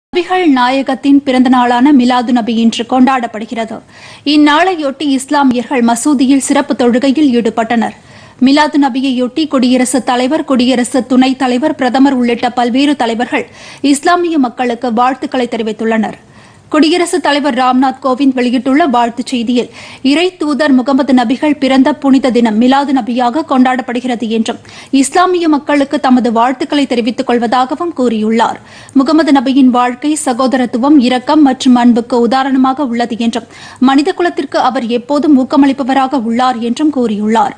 நபிகள் நாயகத்தின் பிறந்த நாளான மிலாது நபி இன்று கொண்டாடப்படுகிறது இந்நாளையொட்டி இஸ்லாமியர்கள் மசூதியில் சிறப்பு தொழுகையில் ஈடுபட்டனர் மிலாது நபியையொட்டி குடியரசுத் தலைவர் குடியரசு துணைத் தலைவர் பிரதமர் உள்ளிட்ட பல்வேறு தலைவர்கள் இஸ்லாமிய மக்களுக்கு வாழ்த்துக்களை தெரிவித்துள்ளனர் குடியரசுத் தலைவர் ராம்நாத் கோவிந்த் வெளியிட்டுள்ள வாழ்த்துச் செய்தியில் இறை தூதர் முகமது நபிகள் பிறந்த புனித தினம் மிலாது நபியாக கொண்டாடப்படுகிறது என்றும் இஸ்லாமிய மக்களுக்கு தமது வாழ்த்துக்களை தெரிவித்துக் கொள்வதாகவும் கூறியுள்ளார் முகமது நபியின் வாழ்க்கை சகோதரத்துவம் இரக்கம் மற்றும் அன்புக்கு உதாரணமாக உள்ளது என்றும் மனித குலத்திற்கு அவர் எப்போதும் ஊக்கமளிப்பவராக உள்ளார் என்றும் கூறியுள்ளார்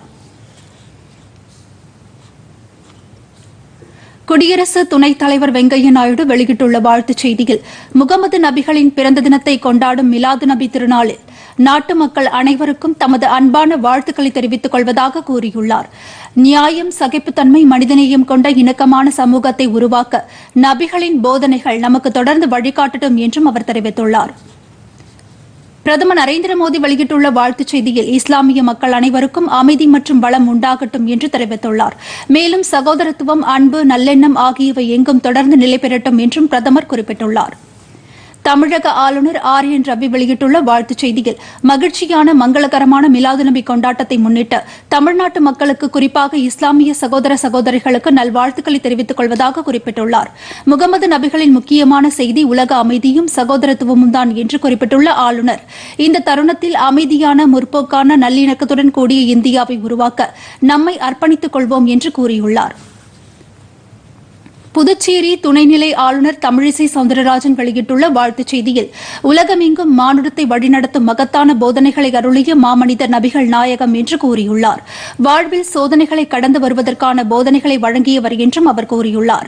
குடியரசு துணைத் தலைவர் வெங்கையா நாயுடு வெளியிட்டுள்ள வாழ்த்துச் செய்தியில் முகமது நபிகளின் பிறந்த தினத்தை கொண்டாடும் மிலாது நபி திருநாளில் நாட்டு மக்கள் அனைவருக்கும் தமது அன்பான வாழ்த்துக்களை தெரிவித்துக் கொள்வதாக கூறியுள்ளார் நியாயம் சகிப்புத்தன்மை மனிதநேயம் கொண்ட இணக்கமான சமூகத்தை உருவாக்க நபிகளின் போதனைகள் நமக்கு தொடர்ந்து வழிகாட்டட்டும் என்றும் அவர் தெரிவித்துள்ளார் பிரதமர் நரேந்திர மோடி வெளியிட்டுள்ள வாழ்த்துச் செய்தியில் இஸ்லாமிய மக்கள் அனைவருக்கும் அமைதி மற்றும் வளம் உண்டாகட்டும் என்று தெரிவித்துள்ளார் மேலும் சகோதரத்துவம் அன்பு நல்லெண்ணம் ஆகியவை எங்கும் தொடர்ந்து நிலை பெறட்டும் என்றும் பிரதமர் குறிப்பிட்டுள்ளார் தமிழக ஆளுநர் ஆர் என் ரவி வெளியிட்டுள்ள வாழ்த்துச் செய்தியில் மகிழ்ச்சியான மங்களகரமான மிலாது நபி கொண்டாட்டத்தை முன்னிட்டு தமிழ்நாட்டு மக்களுக்கு குறிப்பாக இஸ்லாமிய சகோதர சகோதரிகளுக்கு நல்வாழ்த்துக்களை தெரிவித்துக் கொள்வதாக குறிப்பிட்டுள்ளார் முகமது நபிகளின் முக்கியமான செய்தி உலக அமைதியும் சகோதரத்துவமும் தான் என்று குறிப்பிட்டுள்ள ஆளுநர் இந்த தருணத்தில் அமைதியான முற்போக்கான நல்லிணக்கத்துடன் கூடிய இந்தியாவை உருவாக்க நம்மை அர்ப்பணித்துக் கொள்வோம் என்று கூறியுள்ளார் புதுச்சேரி துணைநிலை ஆளுநர் தமிழிசை சவுந்தரராஜன் வெளியிட்டுள்ள வாழ்த்துச் செய்தியில் உலகமெங்கும் மானுடத்தை வழிநடத்தும் மகத்தான போதனைகளை அருளிய மாமனிதர் நபிகள் நாயகம் என்று கூறியுள்ளார் வாழ்வில் சோதனைகளை கடந்து வருவதற்கான போதனைகளை வழங்கியவர் என்றும் அவர் கூறியுள்ளார்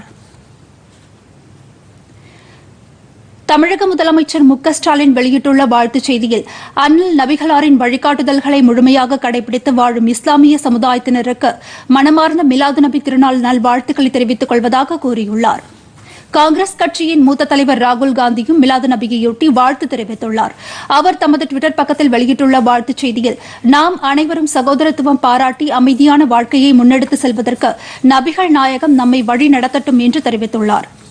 தமிழக முதலமைச்சர் மு க ஸ்டாலின் வெளியிட்டுள்ள வாழ்த்துச் செய்தியில் அண்ணல் நபிகளாரின் வழிகாட்டுதல்களை முழுமையாக கடைபிடித்து வாழும் இஸ்லாமிய சமுதாயத்தினருக்கு மனமார்ந்த மிலாது நபி திருநாள் நல்வாழ்த்துக்களை தெரிவித்துக் கொள்வதாக கூறியுள்ளார் காங்கிரஸ் கட்சியின் மூத்த தலைவர் ராகுல் காந்தியும் மிலாது நபியையொட்டி வாழ்த்து தெரிவித்துள்ளார் அவர் தமது டுவிட்டர் பக்கத்தில் வெளியிட்டுள்ள வாழ்த்துச் செய்தியில் நாம் அனைவரும் சகோதரத்துவம் பாராட்டி அமைதியான வாழ்க்கையை முன்னெடுத்து செல்வதற்கு நபிகள் நாயகம் நம்மை வழி நடத்தட்டும் என்று தெரிவித்துள்ளாா்